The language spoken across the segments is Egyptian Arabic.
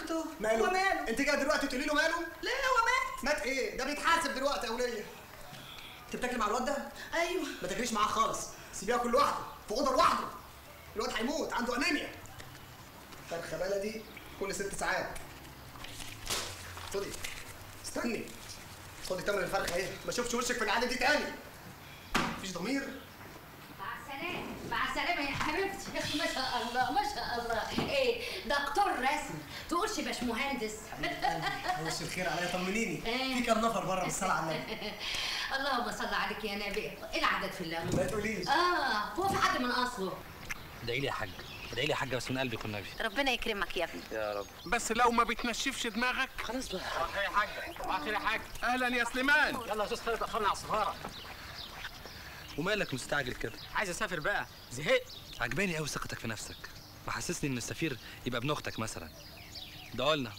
دكتور ماله؟ هو ماله انت جاي دلوقتي تقولي له ماله؟ ليه هو مات مات ايه؟ ده بيتحاسب دلوقتي يا وليه انت بتاكلي مع الواد ده؟ ايوه ما تاكليش معاه خالص سيبيه ياكل لوحده في اوضه لوحده الواد هيموت عنده انيميا فرخه بلدي كل ست ساعات خدي استني خدي تمر الفرخه اهي ما اشوفش وشك في العاده دي تاني مفيش ضمير مع السلامة مع السلامة يا حبيبتي ما شاء الله ما شاء الله ايه دكتور رسم تقولش باش مهندس وش الخير عليا طمنيني إيه. في كام نفر بره بالصلاه على النبي اللهم صل عليك يا نبي ايه العدد في الليمون ما تقوليش اه هو في حد من اصله ادعي لي يا حاج ادعي لي يا حاج بس من قلبك والنبي ربنا يكرمك يا ابني يا رب بس لو ما بتنشفش دماغك خلاص بقى يا حاج يا حاج اهلا يا سليمان يلا يا استاذ خالد اخرنا على السفاره ومالك مستعجل كده عايز اسافر بقى زهقت عجباني قوي ثقتك في نفسك محسسني ان السفير يبقى ابن اختك مثلا ده قلنا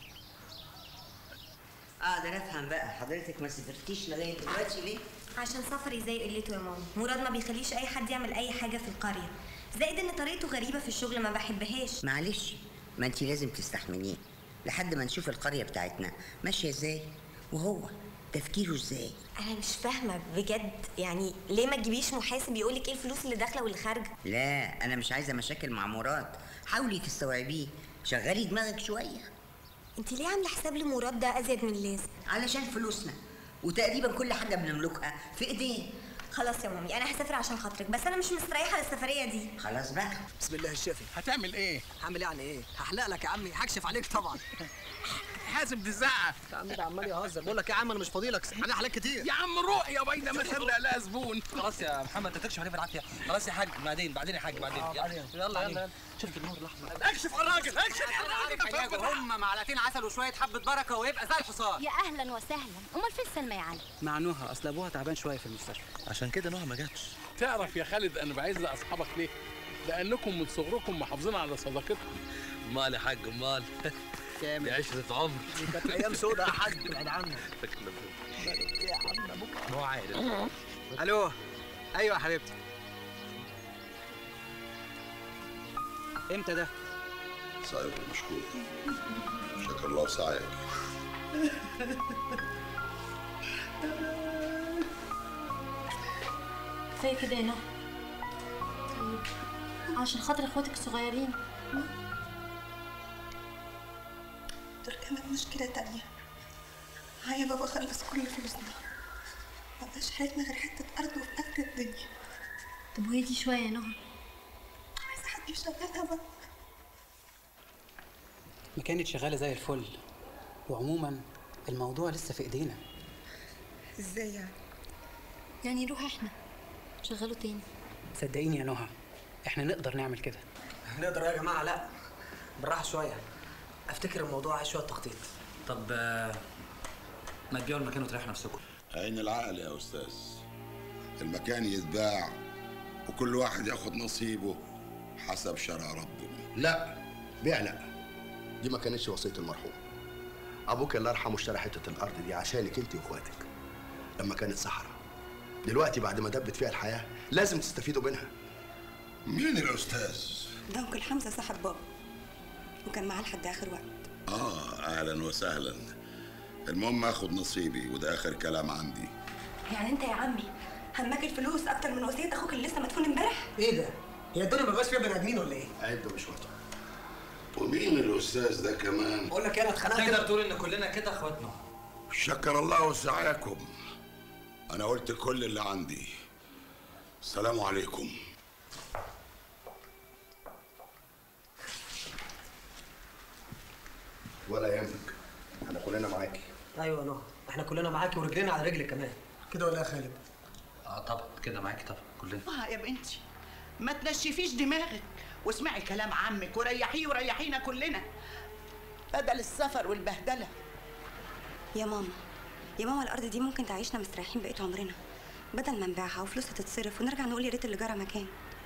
اقدر افهم بقى حضرتك ما سافرتيش لغايه دلوقتي ليه؟ عشان سفري زي قلته يا ماما مراد ما بيخليش اي حد يعمل اي حاجه في القريه زائد ان طريقته غريبه في الشغل ما بحبهاش معلش ما انت لازم تستحمليه لحد ما نشوف القريه بتاعتنا ماشيه ازاي وهو تفكيره ازاي انا مش فاهمه بجد يعني ليه ما تجيبيش محاسب يقولك ايه الفلوس اللي داخله واللي خارجه لا انا مش عايزه مشاكل مع مراد حاولي تستوعبيه شغلي دماغك شويه انت ليه عامله حساب لمراد ده ازيد من اللازم علشان فلوسنا وتقريبا كل حاجه بنملكها في ايديه خلاص يا مامي انا هسافر عشان خاطرك بس انا مش مستريحه للسفريه دي خلاص بقى بسم الله الشافي هتعمل ايه هعمل يعني ايه؟ هحلق لك يا عمي هكشف عليك طبعا حازم دي الزعه يا عم ده عمال يهزر بقول لك يا عم انا مش فاضيلك انا هحلق كتير يا عم روح يا بينا ما صدق لا زبون خلاص يا محمد انت تكشف عليه بالعافيه خلاص يا حاج بعدين بعدين يا حاج بعدين يلا يلا يلا شفت النور الاحمر اكشف على الراجل اكشف على الراجل هم معلقتين عسل وشويه حبه بركه ويبقى زي الحصان يا اهلا وسهلا امال فين سلمى يا علي مع نوها اصل ابوها تعبان شويه في المستشفى عشان كده نوها ما جاتش تعرف يا خالد انا بعز اصحابك ليه لانكم من صغركم محافظين على صداقتكم امال يا حاج امال كامل دي عشرة عمر دي كانت ايام سودة يا حاج ابعد عنك فاكر يا عم ابوك هو عارف الو ايوه يا حبيبتي امتى ده سعيد مشكور شكر الله سعيك كفايه كده يا نهى عشان خاطر اخواتك الصغيرين دول كمان مشكلة تانية معايا بابا خلص كل فلوسنا مبقاش حياتنا غير حتة أرض وفي آخر الدنيا طب وهدي شويه يا نهى عايزة حد يشغلها بقى ما كانت شغاله زي الفل وعموما الموضوع لسه في ايدينا ازاي يعني؟ يعني نروح احنا شغلوا تاني صدقيني يا نهى احنا نقدر نعمل كده نقدر يا جماعه لا بالراحه شويه افتكر الموضوع عايز شويه تخطيط طب آه، ما تبيعوا المكان وتريحوا نفسكم عين العقل يا أستاذ المكان يتباع وكل واحد ياخد نصيبه حسب شرع ربنا لا بيع لا دي ما كانتش وصيه المرحوم ابوك الله يرحمه اشترى حته الارض دي عشانك انت واخواتك لما كانت صحراء دلوقتي بعد ما دبت فيها الحياه لازم تستفيدوا منها مين الأستاذ؟ ده أنكل حمزة صاحب بابا وكان معاه لحد آخر وقت آه أهلا وسهلا المهم آخد نصيبي وده آخر كلام عندي يعني أنت يا عمي همك الفلوس أكتر من وصية أخوك اللي لسه مدفون امبارح؟ ايه ده؟ هي الدنيا ما بقاش فيها بني ادمين ولا ايه؟ عدوا مش وقته ومين الأستاذ ده كمان؟ بقول لك ايه انا اتخنقت تقدر تقول ان كلنا كده اخواتنا شكر الله سعيكم أنا قلت كل اللي عندي السلام عليكم ولا يهمك احنا كلنا معاكي ايوه نهى احنا كلنا معاكي ورجلينا على رجلك كمان كده ولا يا خالد؟ اه طبعا كده معاكي طبعا كلنا اه يا بنتي ما تنشفيش دماغك واسمعي كلام عمك وريحيه وريحينا كلنا بدل السفر والبهدله يا ماما يا ماما الأرض دي ممكن تعيشنا مستريحين بقية عمرنا بدل ما نبيعها وفلوسها تتصرف ونرجع نقول يا ريت اللي جرى مكان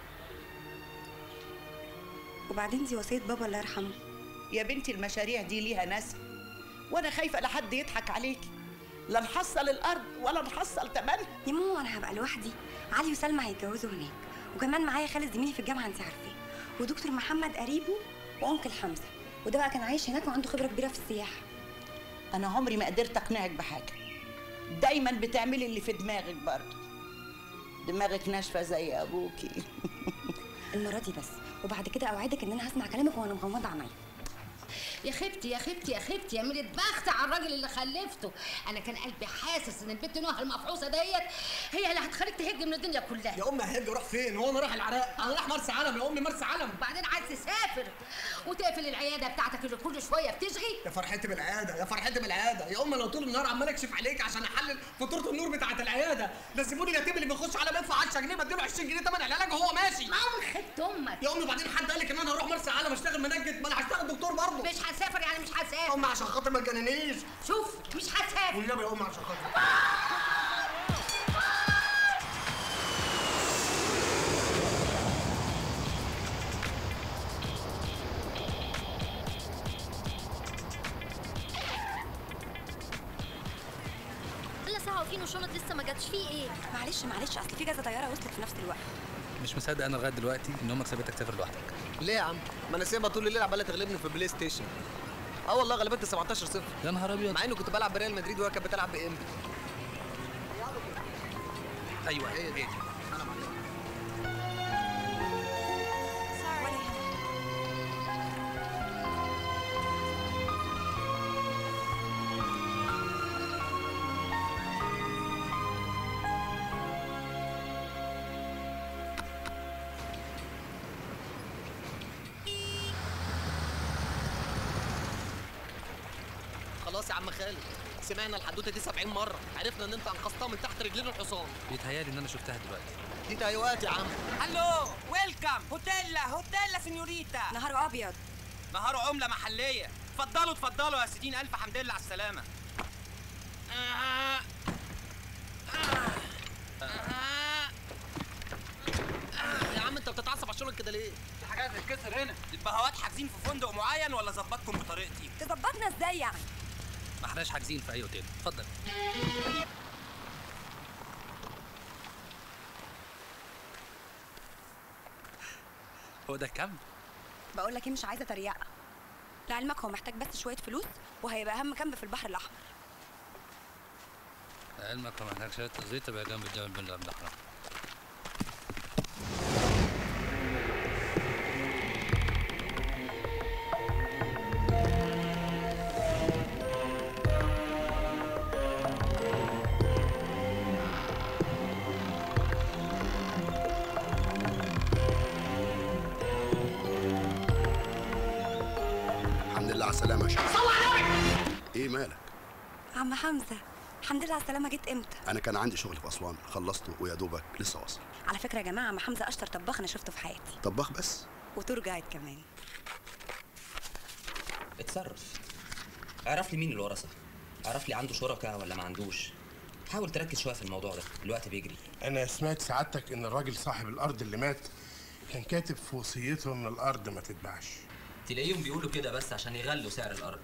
وبعدين دي وصية بابا الله يرحمه يا بنتي المشاريع دي ليها ناس وانا خايفه لحد يضحك عليكي لا نحصل الارض ولا نحصل تمنها يا ماما انا هبقى لوحدي علي وسلمى هيتجوزوا هناك وكمان معايا خالد زميلي في الجامعه انت عارفاه ودكتور محمد قريبه وانكل حمزه وده بقى كان عايش هناك وعنده خبره كبيره في السياحه انا عمري ما قدرت اقنعك بحاجه دايما بتعملي اللي في دماغك برضه دماغك ناشفه زي ابوكي المره دي بس وبعد كده اوعدك ان انا هسمع كلامك وانا مغمضه عينيا يا خيبتي يا خيبتي يا خيبتي يا ميلة بخت على الراجل اللي خلفته انا كان قلبي حاسس ان البنت نوها المفعوصه ديت هي اللي هتخليك تهج من الدنيا كلها يا امي هيجي اروح فين هو انا رايح العراق انا رايح مرسى علم يا امي مرسى علم وبعدين عايز تسافر وتقفل العياده بتاعتك اللي كل شويه بتشغي يا فرحتي بالعياده يا فرحتي بالعياده يا امي انا طول النهار عمال اكشف عليك عشان احلل فاتوره النور بتاعه العياده ده زبون اليتيم اللي بيخش على بيدفع 10 جنيه بديله 20 جنيه ثمن العلاج وهو ماشي ما هو خدت امك يا امي بعدين حد قال لك ان انا هروح مرسى علم اشتغل منجد ما انا هشتغل دكتور برضه مش هسافر يعني مش هسافر امي عشان خاطر ما تجننيش شوف مش هسافر والنبي يا امي عشان خاطر كل ساعة وفين وشنط لسه ما جاتش فيه ايه؟ معلش معلش اصل في كذا طياره وصلت في نفس الوقت مش مصدق انا لغايه دلوقتي ان امك سابتك تسافر لوحدك ليه يا عم؟ ما انا سايبها طول الليل عماله تغلبني في بلاي ستيشن. اه والله غلبتني 17 0 يا نهار ابيض مع اني كنت بلعب بريال مدريد وهي كانت بتلعب بام ايوه هي دي خلاص يا عم خالد سمعنا الحدوته دي 70 مره عرفنا ان انت انقذتها من تحت رجلين الحصان بيتهيالي ان انا شفتها دلوقتي دي تهيؤات يا عم الو ويلكم هوتيلا هوتيلا سينيوريتا نهار ابيض نهار عمله محليه اتفضلوا اتفضلوا يا سيدين الف حمد لله على السلامه آه. آه. آه. يا عم انت بتتعصب على الشغل كده ليه؟ في حاجات بتتكسر هنا البهوات حاجزين في فندق معين ولا ظبطكم بطريقتي تظبطنا ازاي يعني ما احناش حاجزين في اي اوتيل اتفضل هو ده كام بقول لك ايه مش عايزه تريقه لعلمك هو محتاج بس شويه فلوس وهيبقى اهم كامب في البحر الاحمر علمك ما محتاج شويه زيت تبقى جنب الجبل بن الاحمر الحمد لله على السلامه يا شيخ ايه مالك عم حمزه الحمد لله على السلامه جيت امتى انا كان عندي شغل في اسوان خلصته ويا دوبك لسه واصل على فكره يا جماعه عم حمزه اشطر طباخ انا شفته في حياتي طباخ بس وتور جايد كمان اتصرف اعرف لي مين الورثه اعرف لي عنده شركاء ولا ما عندوش حاول تركز شويه في الموضوع ده الوقت بيجري انا سمعت سعادتك ان الراجل صاحب الارض اللي مات كان كاتب في وصيته ان الارض ما تتباعش تلاقيهم بيقولوا كده بس عشان يغلوا سعر الارض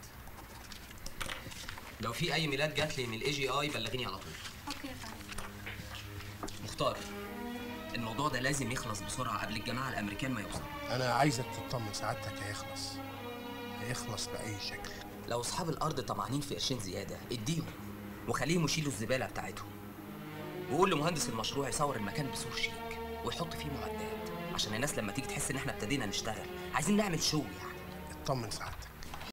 لو في اي ميلاد جات لي من الاي جي اي بلغيني على طول اوكي يا فندم مختار الموضوع ده لازم يخلص بسرعه قبل الجماعه الامريكان ما يوصلوا انا عايزك تطمن سعادتك هيخلص هيخلص باي شكل لو اصحاب الارض طمعانين في قرشين زياده اديهم وخليهم يشيلوا الزباله بتاعتهم وقول لمهندس المشروع يصور المكان بسور شيك ويحط فيه معدات عشان الناس لما تيجي تحس ان احنا ابتدينا نشتغل عايزين نعمل شو يعني اطمن سعادتك